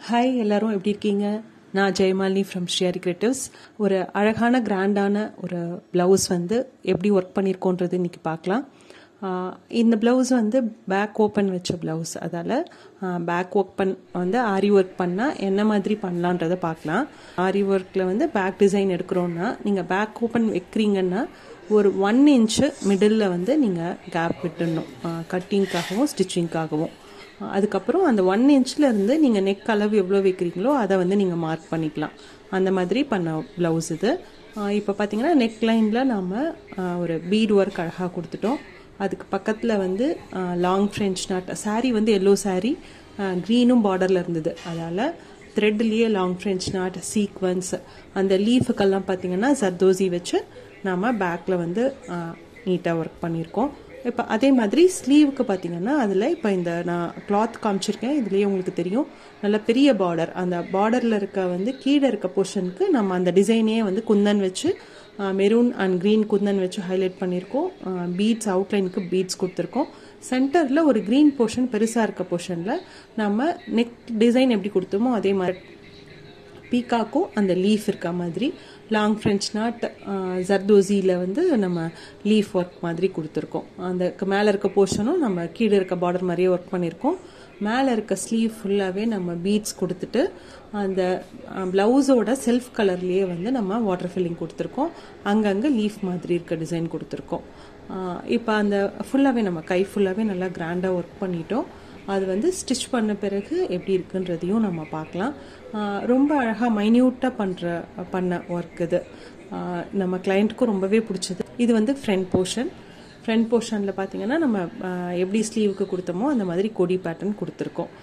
hi எல்லாரும் எப்படி இருக்கீங்க நான் ஜெயமாலினி ஃப்ரம் ஸ்ரீஹரி கிரியேட்டிவ்ஸ் ஒரு அழகான கிராண்டான ஒரு ப்ளவுஸ் வந்து எப்படி ஒர்க் பண்ணியிருக்கோன்றது இன்னைக்கு பார்க்கலாம் ஆஹ் இந்த ப்ளவுஸ் வந்து பேக் ஓப்பன் வச்ச ப்ளவுஸ் அதால் பேக் ஒர்க் பண் வந்து ஆரி ஒர்க் பண்ணால் என்ன மாதிரி பண்ணலான்றதை பார்க்கலாம் ஆரி ஒர்க்கில் வந்து பேக் டிசைன் எடுக்கிறோன்னா நீங்கள் பேக் ஓப்பன் வைக்கிறீங்கன்னா ஒரு ஒன் இன்ச்சு மிடில் வந்து நீங்கள் கேப் விட்டுடணும் கட்டிங்க்காகவும் ஸ்டிச்சிங்க்காகவும் அதுக்கப்புறம் அந்த ஒன் இன்ச்சில் இருந்து நீங்கள் நெக் அளவு எவ்வளோ வைக்கிறீங்களோ அதை வந்து நீங்கள் மார்க் பண்ணிக்கலாம் அந்த மாதிரி பண்ண ப்ளவுஸ் இது இப்போ பார்த்தீங்கன்னா நெக் லைனில் நாம் ஒரு பீட் ஒர்க் அழகாக கொடுத்துட்டோம் அதுக்கு பக்கத்தில் வந்து லாங் ஃப்ரெஞ்ச் நாட் saree வந்து எல்லோ saree க்ரீனும் பார்டரில் இருந்தது அதால் த்ரெட்லேயே லாங் ஃப்ரெஞ்ச் நாட் சீக்வன்ஸ் அந்த லீஃபுக்கெல்லாம் பார்த்தீங்கன்னா ஜர்தோசி வச்சு நாம் பேக்கில் வந்து நீட்டாக ஒர்க் பண்ணியிருக்கோம் இப்போ அதே மாதிரி ஸ்லீவுக்கு பார்த்தீங்கன்னா அதில் இப்போ இந்த நான் கிளாத் காமிச்சிருக்கேன் இதுலேயே உங்களுக்கு தெரியும் நல்ல பெரிய பார்டர் அந்த பார்டரில் இருக்க வந்து கீழே இருக்க போர்ஷனுக்கு நம்ம அந்த டிசைனே வந்து குந்தன் வச்சு மெரூன் அண்ட் க்ரீன் குந்தன் வச்சு ஹைலைட் பண்ணியிருக்கோம் பீட்ஸ் அவுட்லைனுக்கு பீட்ஸ் கொடுத்துருக்கோம் சென்டரில் ஒரு க்ரீன் போர்ஷன் பெருசாக இருக்க போர்ஷனில் நம்ம நெக் டிசைன் எப்படி கொடுத்தோமோ அதே மாதிரி பீக்காக்கும் அந்த லீஃப் இருக்க மாதிரி லாங் ஃப்ரெஞ்ச் நாட் ஜர்தோசியில் வந்து நம்ம லீஃப் ஒர்க் மாதிரி கொடுத்துருக்கோம் அந்த மேலே இருக்க போர்ஷனும் நம்ம கீழே இருக்க பார்டர் மாதிரியே ஒர்க் பண்ணியிருக்கோம் மேலே இருக்க ஸ்லீவ் ஃபுல்லாகவே நம்ம பீட்ஸ் கொடுத்துட்டு அந்த ப்ளவுஸோட செல்ஃப் கலர்லேயே வந்து நம்ம வாட்டர் ஃபில்லிங் கொடுத்துருக்கோம் அங்கங்கே லீஃப் மாதிரி இருக்க டிசைன் கொடுத்துருக்கோம் இப்போ அந்த ஃபுல்லாகவே நம்ம கை ஃபுல்லாகவே நல்லா கிராண்டாக ஒர்க் பண்ணிட்டோம் அது வந்து ஸ்டிச் பண்ண பிறகு எப்படி இருக்குன்றதையும் நம்ம பார்க்கலாம் ரொம்ப அழகாக மைன்யூட்டாக பண்ணுற பண்ண ஒர்க் இது நம்ம கிளைண்ட்டுக்கும் ரொம்பவே பிடிச்சது இது வந்து ஃப்ரண்ட் போர்ஷன் ஃப்ரண்ட் போர்ஷனில் பார்த்தீங்கன்னா நம்ம எப்படி ஸ்லீவுக்கு கொடுத்தோமோ அந்த மாதிரி கொடி பேட்டர்ன் கொடுத்துருக்கோம்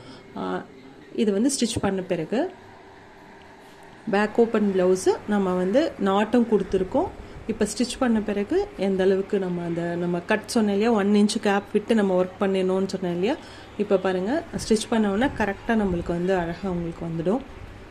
இது வந்து ஸ்டிச் பண்ண பிறகு பேக் ஓப்பன் ப்ளவுஸு நம்ம வந்து நாட்டும் கொடுத்துருக்கோம் இப்போ ஸ்டிச் பண்ண பிறகு எந்த அளவுக்கு நம்ம அந்த நம்ம கட் சொன்னோம் இல்லையா ஒன் இன்ச்சு கேப் விட்டு நம்ம ஒர்க் பண்ணணும்னு சொன்னோம் இல்லையா இப்போ பாருங்கள் ஸ்டிச் பண்ணோன்னா கரெக்டாக நம்மளுக்கு வந்து அழகாக உங்களுக்கு வந்துடும்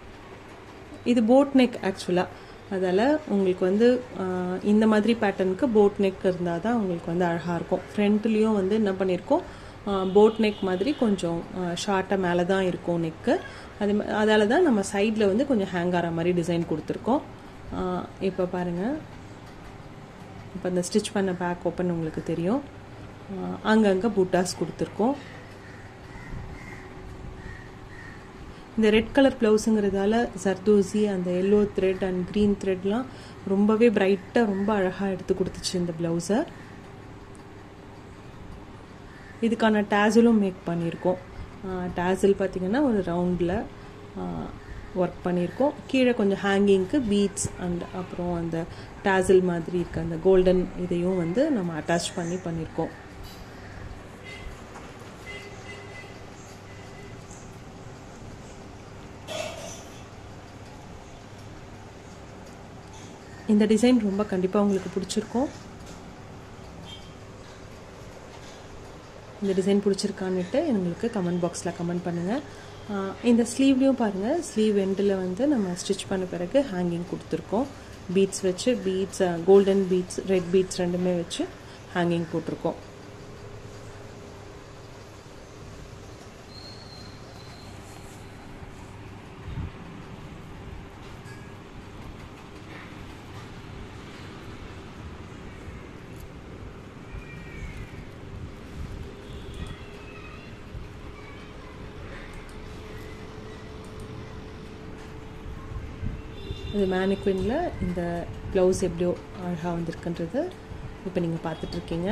இது போட் நெக் ஆக்சுவலாக அதால் உங்களுக்கு வந்து இந்த மாதிரி பேட்டர்னுக்கு போட் நெக் இருந்தால் தான் உங்களுக்கு வந்து அழகாக இருக்கும் ஃப்ரண்ட்லேயும் வந்து என்ன பண்ணியிருக்கோம் போட் நெக் மாதிரி கொஞ்சம் ஷார்ட்டாக மேலே தான் இருக்கும் நெக்கு அது அதால் தான் நம்ம சைடில் வந்து கொஞ்சம் ஹேங் ஆகிற மாதிரி டிசைன் கொடுத்துருக்கோம் இப்போ பாருங்கள் இப்போ இந்த ஸ்டிச் பண்ண பேக் ஓப்பன் உங்களுக்கு தெரியும் அங்கங்கே பூட்டாஸ் கொடுத்துருக்கோம் இந்த ரெட் கலர் ப்ளவுஸுங்கிறதால ஜர்தோசி அந்த எல்லோ த்ரெட் அண்ட் க்ரீன் த்ரெட்லாம் ரொம்பவே பிரைட்டாக ரொம்ப அழகாக எடுத்து கொடுத்துச்சு இந்த ப்ளவுஸை இதுக்கான டேசலும் மேக் பண்ணியிருக்கோம் டேசல் பார்த்திங்கன்னா ஒரு ரவுண்டில் ஒர்க் பண்ணியிருக்கோம் கீழே கொஞ்சம் ஹேங்கிங்க்கு பீட்ஸ் அண்ட் அப்புறம் அந்த டேசல் மாதிரி இருக்க அந்த கோல்டன் இதையும் வந்து நம்ம அட்டாச் பண்ணி பண்ணியிருக்கோம் இந்த டிசைன் ரொம்ப கண்டிப்பாக உங்களுக்கு பிடிச்சிருக்கும் இந்த டிசைன் பிடிச்சிருக்கான்னுட்டு எங்களுக்கு கமெண்ட் பாக்ஸில் கமெண்ட் பண்ணுங்கள் இந்த ஸ்லீவ்லேயும் பாருங்கள் ஸ்லீவ் எண்டில் வந்து நம்ம ஸ்டிச் பண்ண பிறகு ஹேங்கிங் கொடுத்துருக்கோம் பீட்ஸ் வச்சு beads golden beads red beads ரெண்டுமே வச்சு ஹேங்கிங் போட்டிருக்கோம் இது மேனிக்வினில் இந்த ப்ளவுஸ் எப்படியோ அழகாக வந்திருக்குன்றது இப்போ நீங்கள் பார்த்துட்ருக்கீங்க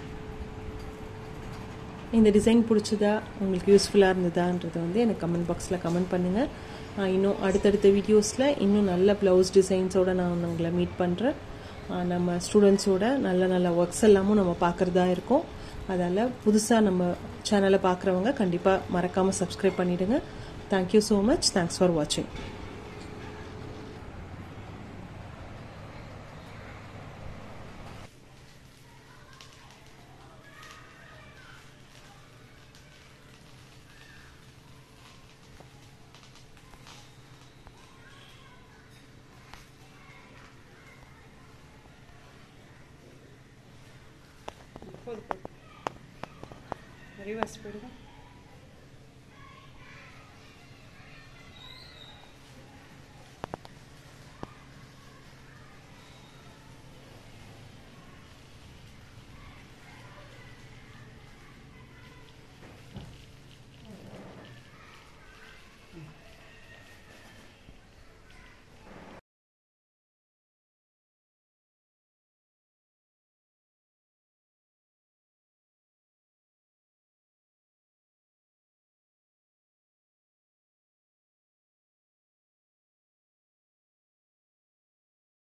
இந்த டிசைன் பிடிச்சதா உங்களுக்கு யூஸ்ஃபுல்லாக இருந்ததான்றது வந்து எனக்கு கமெண்ட் பாக்ஸில் கமெண்ட் பண்ணுங்கள் இன்னும் அடுத்தடுத்த வீடியோஸில் இன்னும் நல்ல ப்ளவுஸ் டிசைன்ஸோடு நான் உங்களை மீட் பண்ணுறேன் நம்ம ஸ்டூடெண்ட்ஸோட நல்ல நல்ல ஒர்க்ஸ் எல்லாமும் நம்ம பார்க்குறதா இருக்கோம் அதால் புதுசாக நம்ம சேனலை பார்க்குறவங்க கண்டிப்பாக மறக்காமல் சப்ஸ்கிரைப் பண்ணிவிடுங்க thank you so much thanks for வாட்சிங் போதும் போதும் ரிவர்ஸ் போயிடுங்க